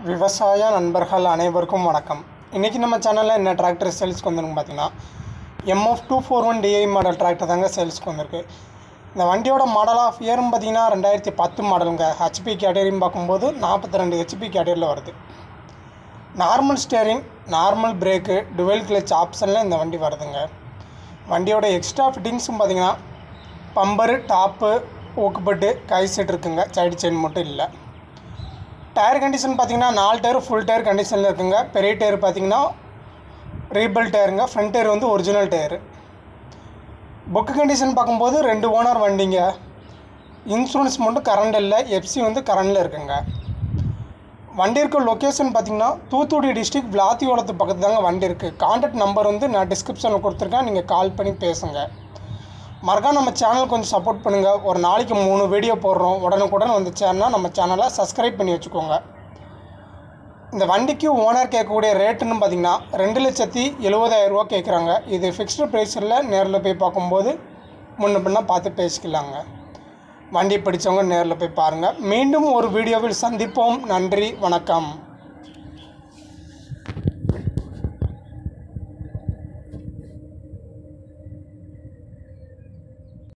விவசாய நண்பர்கள் அனைவருக்கும் வணக்கம் இன்றைக்கி நம்ம சேனலில் என்ன டிராக்டர் சேல்ஸ்க்கு வந்துருக்கு பார்த்தீங்கன்னா MF two four one DI model tractor தாங்க சேல்ஸ்க்கு வந்திருக்கு இந்த வண்டியோட மாடல் ஆஃப் இயரும் பார்த்தீங்கன்னா ரெண்டாயிரத்தி பத்து மாடலுங்க ஹெச்பி கேட்டகரின்னு பார்க்கும்போது நாற்பத்தி ரெண்டு ஹெச்பி கேட்டகரியில் வருது normal steering normal brake dual clutch ஆப்ஷனில் இந்த வண்டி வருதுங்க வண்டியோட எக்ஸ்ட்ரா ஃபிட்டிங்ஸும் பார்த்தீங்கன்னா பம்பரு டாப்பு ஊக்குப்பட்டு கை செட் இருக்குங்க சைடு செயின் மட்டும் இல்லை டயர் கண்டிஷன் பார்த்தீங்கன்னா நாலு டயர் ஃபுல் டயர் கண்டிஷனில் இருக்குங்க பெரிய டயர் பார்த்தீங்கன்னா ரீபிள் டயருங்க ஃப்ரண்ட் டயர் வந்து ஒரிஜினல் டயரு புக்கு கண்டிஷன் பார்க்கும்போது ரெண்டு ஓனர் வண்டிங்க இன்சூரன்ஸ் மட்டும் கரண்ட் இல்லை எஃப்சி வந்து கரண்டில் இருக்குங்க வண்டி இருக்க லொக்கேஷன் பார்த்தீங்கன்னா தூத்துக்குடி டிஸ்ட்ரிக்ட் விளாத்தியோடத்து பக்கத்து தாங்க வண்டி இருக்குது கான்டாக்ட் நம்பர் வந்து நான் டிஸ்கிரிப்ஷனில் கொடுத்துருக்கேன் நீங்கள் கால் பண்ணி பேசுங்க மறக்காம நம்ம சேனல் கொஞ்சம் சப்போர்ட் பண்ணுங்கள் ஒரு நாளைக்கு மூணு வீடியோ போடுறோம் உடனுக்குடன் வந்து சேனல்னா நம்ம சேனலை சப்ஸ்கிரைப் பண்ணி வச்சுக்கோங்க இந்த வண்டிக்கு ஓனர் கேட்கக்கூடிய ரேட்டுன்னு பார்த்தீங்கன்னா ரெண்டு லட்சத்தி எழுபதாயிரரூவா கேட்குறாங்க இது ஃபிக்ஸ்டு ப்ரைஸில் நேரில் போய் பார்க்கும்போது முன்ன பின்ன பார்த்து பேசிக்கலாங்க வண்டி பிடிச்சவங்க நேரில் போய் பாருங்கள் மீண்டும் ஒரு வீடியோவில் சந்திப்போம் நன்றி வணக்கம்